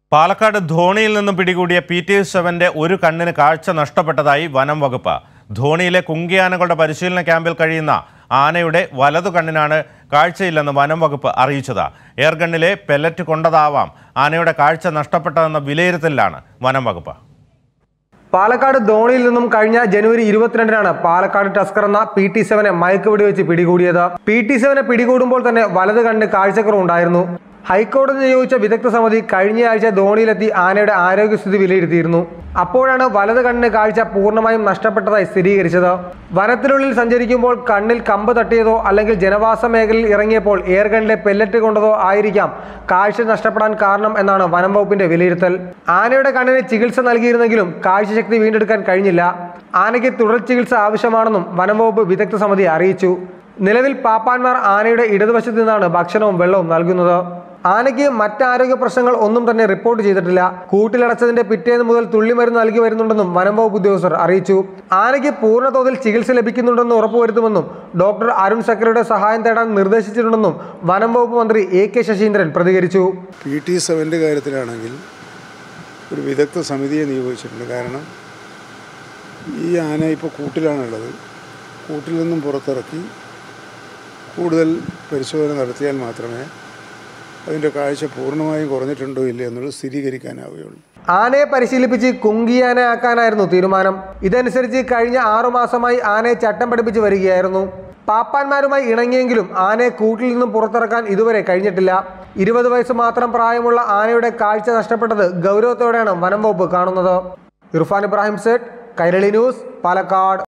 പാലക്കാട് ധോണിയിൽ നിന്നും പിടികൂടിയ പി ടി സെവന്റെ ഒരു കണ്ണിന് കാഴ്ച നഷ്ടപ്പെട്ടതായി വനം വകുപ്പ് ധോണിയിലെ കുങ്കിയാനകളുടെ പരിശീലന ക്യാമ്പിൽ കഴിയുന്ന ആനയുടെ വലതു കണ്ണിനാണ് കാഴ്ചയില്ലെന്ന് വനം വകുപ്പ് അറിയിച്ചത് എയർഗണ്ണിലെ പെല്ലറ്റ് കൊണ്ടതാവാം ആനയുടെ കാഴ്ച നഷ്ടപ്പെട്ടതെന്ന വിലയിരുത്തലിലാണ് വനം വകുപ്പ് പാലക്കാട് ധോണിയിൽ നിന്നും കഴിഞ്ഞ ജനുവരി ഇരുപത്തിരണ്ടിനാണ് പാലക്കാട് ടസ്കർ എന്ന പി ടി സെവനെ മയക്കുവെടി വെച്ച് പിടികൂടിയത് പി ടി സെവനെ പിടികൂടുമ്പോൾ തന്നെ വലത് കണ്ണിന് കാഴ്ചക്കുറവുണ്ടായിരുന്നു ഹൈക്കോടതി നിയോഗിച്ച വിദഗ്ധ സമിതി കഴിഞ്ഞയാഴ്ച ധോണിയിലെത്തി ആനയുടെ ആരോഗ്യസ്ഥിതി വിലയിരുത്തിയിരുന്നു അപ്പോഴാണ് വലത് കണ്ണിന് കാഴ്ച പൂർണ്ണമായും നഷ്ടപ്പെട്ടതായി സ്ഥിരീകരിച്ചത് വനത്തിനുള്ളിൽ സഞ്ചരിക്കുമ്പോൾ കണ്ണിൽ കമ്പ് തട്ടിയതോ അല്ലെങ്കിൽ ജനവാസ മേഖലയിൽ ഇറങ്ങിയപ്പോൾ എയർഗണ്ണിലെ പെല്ലറ്റ് കൊണ്ടതോ ആയിരിക്കാം കാഴ്ച നഷ്ടപ്പെടാൻ കാരണം എന്നാണ് വനം വകുപ്പിന്റെ വിലയിരുത്തൽ ആനയുടെ കണ്ണിന് ചികിത്സ നൽകിയിരുന്നെങ്കിലും കാഴ്ചശക്തി വീണ്ടെടുക്കാൻ കഴിഞ്ഞില്ല ആനയ്ക്ക് തുടർ ചികിത്സ ആവശ്യമാണെന്നും വനം വകുപ്പ് വിദഗ്ധ സമിതി അറിയിച്ചു നിലവിൽ പാപ്പാന്മാർ ആനയുടെ ഇടതുവശത്ത് നിന്നാണ് ഭക്ഷണവും വെള്ളവും നൽകുന്നത് ആനയ്ക്ക് മറ്റാരോഗ്യ പ്രശ്നങ്ങൾ ഒന്നും തന്നെ റിപ്പോർട്ട് ചെയ്തിട്ടില്ല കൂട്ടിലടച്ചതിന്റെ പിറ്റേന്ന് മുതൽ തുള്ളിമരുന്ന് നൽകി വരുന്നുണ്ടെന്നും വനം വകുപ്പ് ഉദ്യോഗസ്ഥർ അറിയിച്ചു ആനയ്ക്ക് പൂർണ്ണ തോതിൽ ചികിത്സ ലഭിക്കുന്നുണ്ടെന്ന് ഉറപ്പുവരുത്തുമെന്നും ഡോക്ടർ അരുൺ സക്കറിയുടെ സഹായം തേടാൻ നിർദ്ദേശിച്ചിട്ടുണ്ടെന്നും വനം വകുപ്പ് മന്ത്രി എ കെ ശശീന്ദ്രൻ പ്രതികരിച്ചു പി ടി സെവൻ്റെ കാര്യത്തിലാണെങ്കിൽ ഒരു വിദഗ്ധ സമിതിയെ നിയോഗിച്ചിട്ടുണ്ട് കാരണം ഈ ആന ഇപ്പോൾ കൂട്ടിലാണുള്ളത് കൂട്ടിൽ നിന്നും പുറത്തിറക്കി കൂടുതൽ പരിശോധന നടത്തിയാൽ മാത്രമേ അതിൻ്റെ കാഴ്ച പൂർണ്ണമായും കുറഞ്ഞിട്ടുണ്ടോ ഇല്ലേ എന്നുള്ളത് സ്ഥിരീകരിക്കാനാവുകയുള്ളൂ ആനയെ പരിശീലിപ്പിച്ച് കുങ്കിയാനെ ആക്കാനായിരുന്നു തീരുമാനം ഇതനുസരിച്ച് കഴിഞ്ഞ ആറുമാസമായി ആനയെ ചട്ടം പഠിപ്പിച്ച് വരികയായിരുന്നു പാപ്പാന്മാരുമായി ഇണങ്ങിയെങ്കിലും ആനയെ കൂട്ടിൽ നിന്നും പുറത്തിറക്കാൻ ഇതുവരെ കഴിഞ്ഞിട്ടില്ല ഇരുപത് വയസ്സ് മാത്രം പ്രായമുള്ള ആനയുടെ കാഴ്ച നഷ്ടപ്പെട്ടത് ഗൗരവത്തോടെയാണ് വനം വകുപ്പ് കാണുന്നത് ഇർഫാൻ ഇബ്രാഹിം സെറ്റ് കൈരളി ന്യൂസ് പാലക്കാട്